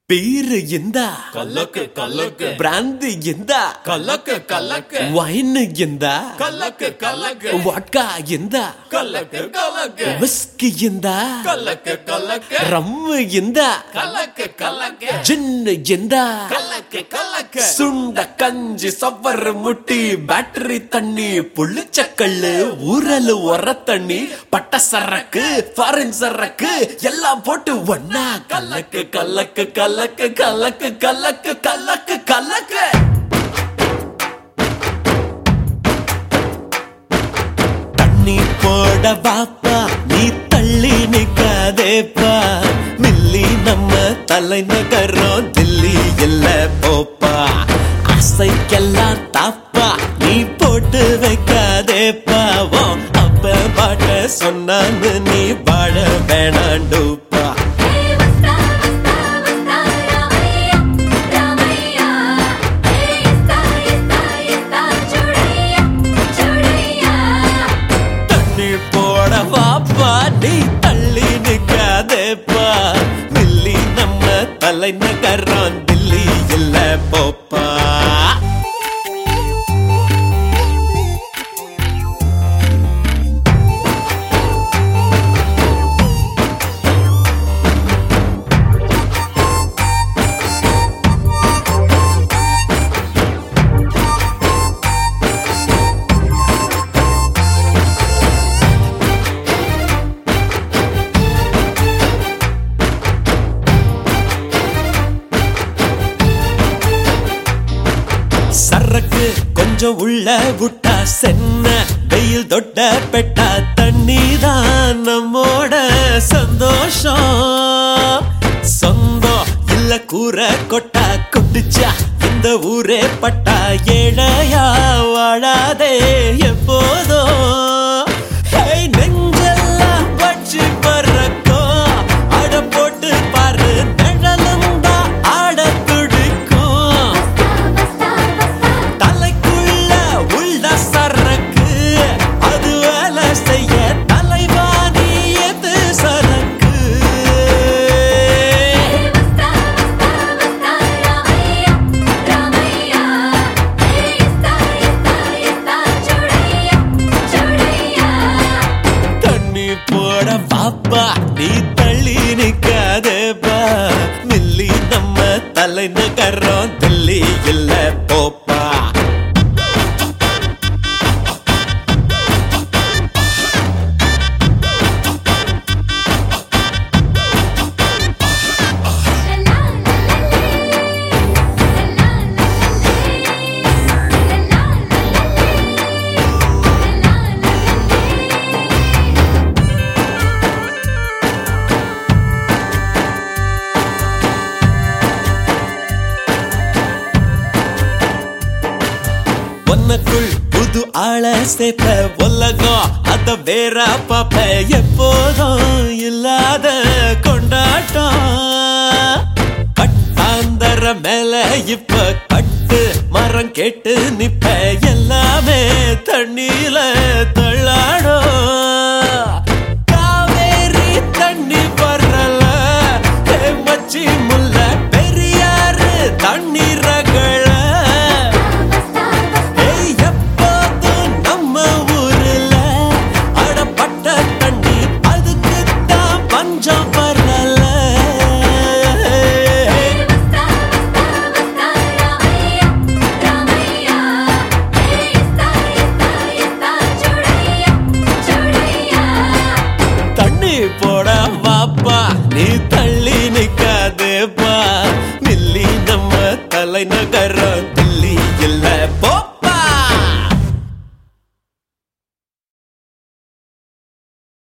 beer எந்த கலக்கு கலக்கு பிராந்து எந்த கலக்கு கலக்கு வைன் எந்த கலக்கு கலக்கு வாட்கா எந்த கலக்கு கலக்கு விஸ்கி எந்த கலக்கு கலக்கு ரம்மு எந்த கலக்கு கலக்கு ஜின்னு எந்த கலக்கு கலக்கு சுண்ட கஞ்சி சவ்வரு முட்டி பேட்டரி தண்ணி புளிச்சக்கல்லு ஊரல் உர தண்ணி பட்ட சரக்கு ஃபாரின் சரக்கு எல்லாம் போட்டு ஒன்னா கலக்கு கலக்கு கலக்கு கலக்கு கலக்கு கலக்கு கலக்கு தண்ணி போட வாப்பா நீ தள்ளி நிக்காதேப்பா மில்லி நம்ம தலைநகரம் தில்லி இல்ல போப்பா அசைக்கெல்லாம் தாப்பா நீ போட்டு வைக்காதேப்பா ஓ அப்ப பாட்ட சொன்னான்னு நீ வாழ வேணாண்டுப்பா హే వస్తా వస్తా వస్తా రామయ్య రామయ్య హే ఇస్తా ఇస్తా ఇస్తా చూడయ్య చూడయ్య தண்ணி போட வாப்பா நீ தள்ளி நிக்காதேப்பா மில்லி நம்ம தலைநகரம் தில்லி இல்ல போப்பா சரக்கு கொஞ்சம் உள்ள விட்டா சென்ன வெயில் தொட்ட பெட்டா தண்ணி தான் நம்மோட சந்தோஷம் சொந்தம் இல்ல கூரை கொட்டா கொட்டுச்சா இந்த ஊரே பட்டா ஏழையா வாழாதே எப்போதும் ஹே, நெஞ்செல்லாம் வச்சு பறக்கோ அட போட்டு பாரு நிழலும் தான் ஆட துடிக்கும் వస్తా వస్తా தலைக்குள்ள உள்ள சரக்கு அது வேலை செய்ய தலைவாணி எது சரக்கு వస్తా వస్తా వస్తా రామయ్య రామయ్య హే ఇస్తా ఇస్తా ఇస్తా చూడయ్య చూడయ్య தண்ணி போட பாப்பா நீ தள்ளி நிக்காதேப்பா மில்லி நம்ம தலைநகரம் தில்லி இல்ல போப்பா உனக்குள் புது ஆள சேர்த்த உலகம் அத வேற பாப்ப எப்போதும் இல்லாத கொண்டாட்டம் கட்டாந்தர மேல இப்ப கட்டு மரம் கேட்டு நிப்ப எல்லாமே தண்ணியில தள்ளாடும் காவேரி தண்ணி வரல ஹே மச்சி முல்ல பெரியாறு தண்ணி ரகள ஏய், எப்போதும் நம்ம ஊருல அடப்பட்ட தண்ணி அதுக்குத்தான் பஞ்சம் வரல தண்ணி போட வாப்பா நீ